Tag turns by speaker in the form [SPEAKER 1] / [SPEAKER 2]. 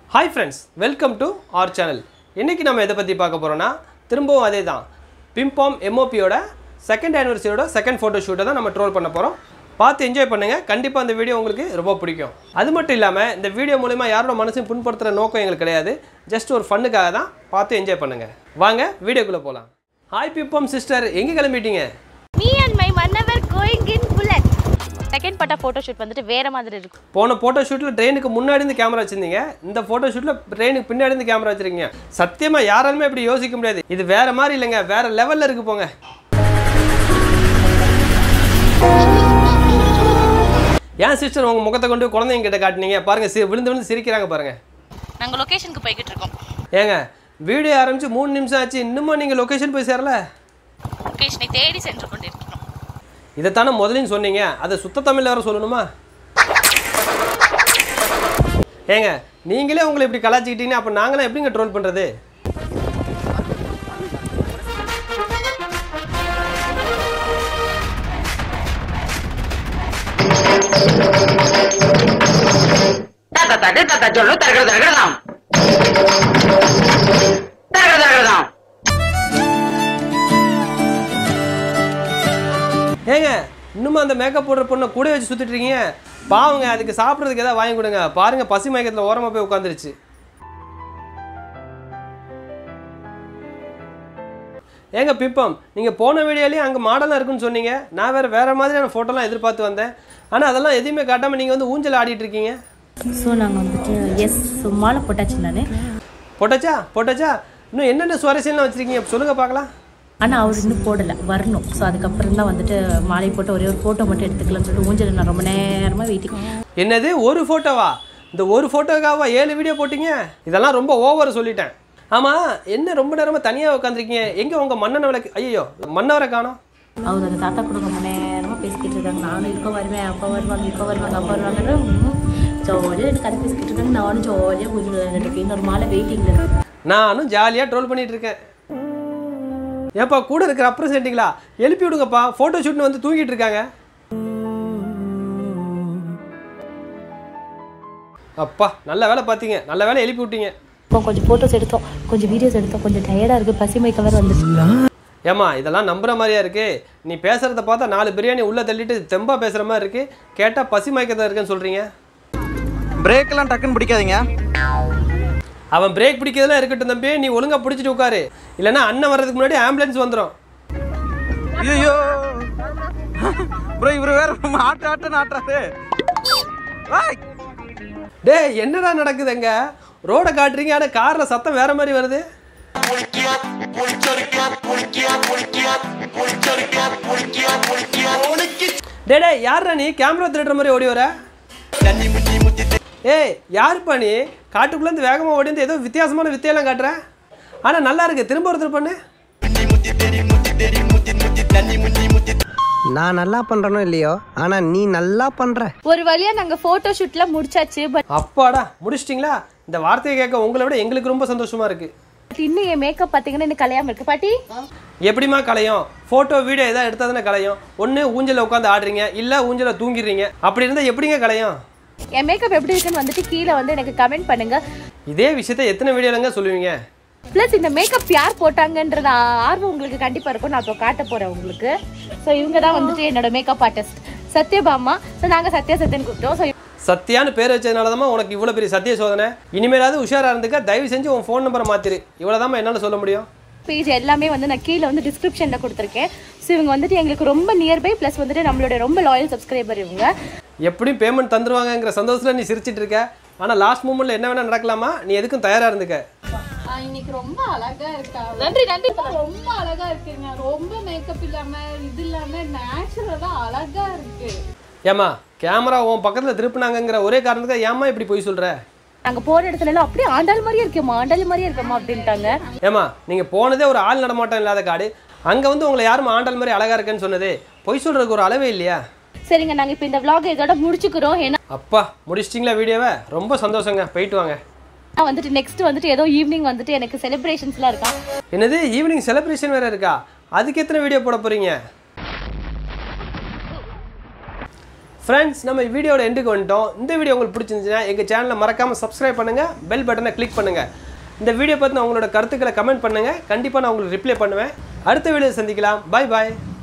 [SPEAKER 1] hi friends welcome to our channel இன்றைக்கி நம்ம எதை பற்றி பார்க்க போகிறோன்னா திரும்பவும் அதே தான் பிம்பாம் எம்ஓபியோட செகண்ட் ஆனிவர்சரியோட செகண்ட் ஃபோட்டோ ஷூட்டை தான் நம்ம ட்ரோல் பண்ண போகிறோம் பார்த்து என்ஜாய் பண்ணுங்கள் கண்டிப்பாக அந்த வீடியோ உங்களுக்கு ரொம்ப பிடிக்கும் அது மட்டும் இல்லாமல் இந்த வீடியோ மூலிமா யாரோட மனசையும் புண்படுத்துகிற நோக்கம் எங்களுக்கு கிடையாது ஜஸ்ட் ஒரு ஃபன்னுக்காக தான் பார்த்து என்ஜாய் பண்ணுங்கள் வாங்க வீடியோக்குள்ளே போகலாம் ஹாய் பிம்பாம் சிஸ்டர் எங்கே கிளம்பிட்டீங்க
[SPEAKER 2] மீ அண்ட் மை மன்னவர் கோயிங் இன் புல்லட் செகண்ட் பட்டா ஃபோட்டோ ஷூட் வந்துட்டு வேற மாதிரி இருக்கும்
[SPEAKER 1] போன ஃபோட்டோ ஷூட்டில் ட்ரெயினுக்கு முன்னாடி இருந்து கேமரா வச்சிருந்தீங்க இந்த ஃபோட்டோ ஷூட்டில் ட்ரெயினுக்கு பின்னாடி இருந்து கேமரா வச்சிருக்கீங்க சத்தியமாக யாராலுமே இப்படி யோசிக்க முடியாது இது வேற மாதிரி இல்லைங்க வேற லெவலில் இருக்கு போங்க ஏன் சிஸ்டர் உங்கள் முகத்தை கொண்டு போய் குழந்தைங்க கிட்ட காட்டினீங்க பாருங்க சி விழுந்து விழுந்து சிரிக்கிறாங்க பாருங்க
[SPEAKER 2] நாங்க லொகேஷனுக்கு போய்கிட்டு இருக்கோம்
[SPEAKER 1] ஏங்க வீடியோ ஆரம்பிச்சு மூணு நிமிஷம் ஆச்சு இன்னுமா நீங்கள் லொக்கேஷன் போய் சேரல
[SPEAKER 2] லொகேஷனை தேடி சென்று கொண்டிருக்கிறோம்
[SPEAKER 1] இதைத்தானே முதலையும் சொன்னீங்க அதை சுத்த தமிழில் வர சொல்லணுமா ஏங்க நீங்களே உங்களை இப்படி கலாச்சிக்கிட்டீங்கன்னா அப்போ நாங்களாம் எப்படிங்க ட்ரோல் பண்ணுறது
[SPEAKER 3] தாத்தா தாட்டு தாத்தா சொல்லு தரகட தரகடதாம் தரகட தரகடதாம்
[SPEAKER 1] ஏங்க இன்னுமா அந்த மேக்கப் போடுற பொண்ணை கூட வச்சு சுற்றிட்டு இருக்கீங்க பாவங்க அதுக்கு சாப்பிட்றதுக்கு ஏதாவது வாங்கி கொடுங்க பாருங்க பசி மயக்கத்தில் ஓரமாக போய் உட்காந்துருச்சு ஏங்க பிப்பம் நீங்கள் போன வீடியோலேயே அங்கே மாடலாக இருக்குன்னு சொன்னீங்க நான் வேறு வேறு மாதிரியான ஃபோட்டோலாம் எதிர்பார்த்து வந்தேன் ஆனால் அதெல்லாம் எதுவுமே காட்டாமல் நீங்கள் வந்து ஊஞ்சல் ஆடிட்டு இருக்கீங்க
[SPEAKER 4] ஸோ நாங்கள் வந்துட்டு எஸ் மாலை போட்டாச்சு நான்
[SPEAKER 1] போட்டாச்சா போட்டாச்சா இன்னும் என்னென்ன சுவாரஸ்யம்லாம் வச்சுருக்கீங்க சொல்லுங்கள் பார்க்கலாம்
[SPEAKER 4] ஆனால் அவர் இன்னும் போடலை வரணும் ஸோ அதுக்கப்புறம் தான் வந்துட்டு மாலை போட்டு ஒரே ஒரு ஃபோட்டோ மட்டும் எடுத்துக்கலாம்னு சொல்லிட்டு ஊஞ்சல் நான் ரொம்ப நேரமாக வெயிட்டிங்
[SPEAKER 1] என்னது ஒரு ஃபோட்டோவா இந்த ஒரு ஃபோட்டோக்காவா ஏழு வீடியோ போட்டீங்க இதெல்லாம் ரொம்ப ஓவர் சொல்லிட்டேன் ஆமாம் என்ன ரொம்ப நேரமாக தனியாக உட்காந்துருக்கீங்க எங்கே உங்கள் மன்னனை விளக்கு ஐயோ மன்னவரை காணோம்
[SPEAKER 4] அவர் அந்த தாத்தா கூட ரொம்ப நேரமாக பேசிக்கிட்டு இருக்காங்க நானும் இருக்க வருவேன் அப்போ வருவாங்க இப்போ வருவாங்க அப்போ வருவாங்கன்னு ஜாலியாக எனக்கு கதை பேசிக்கிட்டு இருக்காங்க நானும் ஜாலியாக ஊஞ்சல் விளையாண்டுட்டு இருக்கேன் இன்னொரு மாலை வெயிட்டிங்கில் இருக்கு
[SPEAKER 1] நானும் ஜாலியாக ட்ரோல் பண்ணிட்டு இருக்கேன் ஏப்பா கூட இருக்கிற அப்ரசென்ட்டிங்களா எழுப்பி விடுங்கப்பா ஃபோட்டோ ஷூட்னு வந்து தூங்கிட்டு இருக்காங்க அப்பா நல்ல வேலை பார்த்தீங்க நல்ல வேலை எழுப்பி விட்டீங்க
[SPEAKER 4] இப்போ கொஞ்சம் ஃபோட்டோஸ் எடுத்தோம் கொஞ்சம் வீடியோஸ் எடுத்தோம் கொஞ்சம் டயர்டாக இருக்குது பசி மயக்கம் வேறு வந்துச்சு
[SPEAKER 1] ஏம்மா இதெல்லாம் நம்புற மாதிரியா இருக்கு நீ பேசுறத பார்த்தா நாலு பிரியாணி உள்ள தள்ளிட்டு தெம்பா பேசுற மாதிரி இருக்கு கேட்டா பசி மயக்கத்தில் இருக்குன்னு சொல்றீங்க
[SPEAKER 5] பிரேக்கெல்லாம் டக்குன்னு பிடிக்காதீங்க
[SPEAKER 1] அவன் பிரேக் பிடிக்கிறதுலாம் இருக்கட்டும் தம்பி நீ ஒழுங்கா பிடிச்சிட்டு உட்காரு இல்லைன்னா அண்ணன் வர்றதுக்கு முன்னாடி ஆம்புலன்ஸ் வந்துடும்
[SPEAKER 5] ஐயோ ப்ரோ இவரு வேற நம்ம ஆட்டு ஆட்டுன்னு ஆட்டுறாரு ஏய்,
[SPEAKER 1] டேய் என்னடா நடக்குதுங்க ரோடை காட்டுறீங்க ஆனால் காரில் சத்தம் வேற மாதிரி வருது டேய் டேய் யாரா நீ கேமரா திருடுற மாதிரி ஓடி வர ஏய் யாருப்பா நீ காட்டுக்குள்ளேருந்து வேகமாக ஓடி வந்து ஏதோ வித்தியாசமான வித்தையெல்லாம் காட்டுற ஆனால் நல்லா இருக்கு திரும்ப ஒருத்தர் பண்ணு
[SPEAKER 6] நான் நல்லா பண்றேனோ இல்லையோ ஆனா நீ நல்லா பண்ற
[SPEAKER 2] ஒரு வழியா நாங்க போட்டோ ஷூட்ல முடிச்சாச்சு பட்
[SPEAKER 1] அப்பாடா முடிச்சிட்டிங்களா இந்த வார்த்தையை கேட்க உங்களை விட எங்களுக்கு ரொம்ப சந்தோஷமா இருக்கு
[SPEAKER 2] இன்னும் என் மேக்கப் பாத்தீங்கன்னா இன்னும் கலையாம இருக்கு பாட்டி
[SPEAKER 1] எப்படிம்மா கலையும் ஃபோட்டோ வீடியோ எதாவது எடுத்தால் தானே கலையும் ஒன்று ஊஞ்சலில் உட்காந்து ஆடுறீங்க இல்லை ஊஞ்சலில் தூங்கிடுறீங்க அப்படி இருந்தால் எப்படிங்க கலையும்
[SPEAKER 2] என் மேக்கப் எப்படி இருக்குன்னு வந்துட்டு கீழே வந்து எனக்கு கமெண்ட் பண்ணுங்க
[SPEAKER 1] இதே விஷயத்த எத்தனை வீடியோலங்க சொல்லுவீங்க
[SPEAKER 2] ப்ளஸ் இந்த மேக்கப் யார் போட்டாங்கன்றது ஆர்வம் உங்களுக்கு கண்டிப்பா இருக்கும் நான் இப்போ காட்ட போறேன் உங்களுக்கு ஸோ இவங்க தான் வந்துட்டு என்னோட மேக்கப் ஆர்டிஸ்ட் சத்யபாமா ஸோ நாங்க சத்யா சத்யன் கூப்பிட்டோம் ஸோ
[SPEAKER 1] சத்தியான்னு பேர் வச்சதுனால தான் உனக்கு இவ்வளோ பெரிய சத்திய சோதனை இனிமேலாவது உஷாராக இருந்துக்க தயவு செஞ்சு உன் ஃபோன் நம்பரை மாற்றிரு இவ்வளோ என்னால் சொல்ல முடியும்
[SPEAKER 2] பேஜ் எல்லாமே வந்து நான் கீழே வந்து டிஸ்கிரிப்ஷனில் கொடுத்துருக்கேன் ஸோ இவங்க வந்துட்டு எங்களுக்கு ரொம்ப நியர்பை ப்ளஸ் வந்துட்டு நம்மளோட ரொம்ப லாயல் சப்ஸ்கிரைபர் இவங்க
[SPEAKER 1] எப்படியும் பேமெண்ட் தந்துருவாங்கங்கிற சந்தோஷத்தில் நீ சிரிச்சிட்டு இருக்க ஆனால் லாஸ்ட் மூமெண்ட்டில் என்ன வேணால் நடக்கலாமா நீ எதுக்கும் தயாராக இருந்துக்க
[SPEAKER 7] இன்னைக்கு ரொம்ப அழகா இருக்கா
[SPEAKER 2] நன்றி நன்றி
[SPEAKER 7] ரொம்ப அழகா இருக்குங்க ரொம்ப மேக்கப் இல்லாம இது இல்லாம நேச்சுரலா அழகா இருக்கு
[SPEAKER 1] ஏம்மா கேமரா உன் பக்கத்தில் திருப்பினாங்கங்கிற ஒரே காரணத்துக்கு ஏம்மா இப்படி போய் சொல்கிற
[SPEAKER 2] நாங்கள் போகிற இடத்துல எல்லாம் அப்படியே ஆண்டாள் மாதிரியே இருக்கேம்மா ஆண்டாள் மாதிரியே இருக்கேம்மா அப்படின்ட்டாங்க
[SPEAKER 1] ஏம்மா நீங்கள் போனதே ஒரு ஆள் நடமாட்டம் இல்லாத காடு அங்கே வந்து உங்களை யாரும் ஆண்டல் மாதிரி அழகாக இருக்கேன்னு சொன்னது பொய் சொல்கிறதுக்கு ஒரு அளவே இல்லையா
[SPEAKER 2] சரிங்க நாங்கள் இப்போ இந்த vlog இதோட முடிச்சுக்கிறோம் ஏன்னா
[SPEAKER 1] அப்பா முடிச்சிட்டிங்களா வீடியோவை ரொம்ப சந்தோஷங்க போயிட்டு வாங்க
[SPEAKER 2] வந்துட்டு நெக்ஸ்ட் வந்துட்டு ஏதோ ஈவினிங் வந்துட்டு எனக்கு செலிப்ரேஷன்ஸ்லாம் இருக்கா
[SPEAKER 1] என்னது ஈவினிங் செலிப்ரேஷன் வேறு இருக்கா அதுக்கு எத்தனை வீடியோ போட போகிறீங்க ஃப்ரெண்ட்ஸ் நம்ம வீடியோட எண்டுக்கு வந்துட்டோம் இந்த வீடியோ உங்களுக்கு பிடிச்சிருந்துச்சுன்னா எங்கள் சேனலை மறக்காமல் சப்ஸ்கிரைப் பண்ணுங்கள் பெல் பட்டனை கிளிக் பண்ணுங்கள் இந்த வீடியோ பற்றின உங்களோட கருத்துக்களை கமெண்ட் பண்ணுங்கள் கண்டிப்பாக நான் உங்களுக்கு ரிப்ளை பண்ணுவேன் அடுத்த வீடியோ சந்திக்கலாம் பாய் பாய்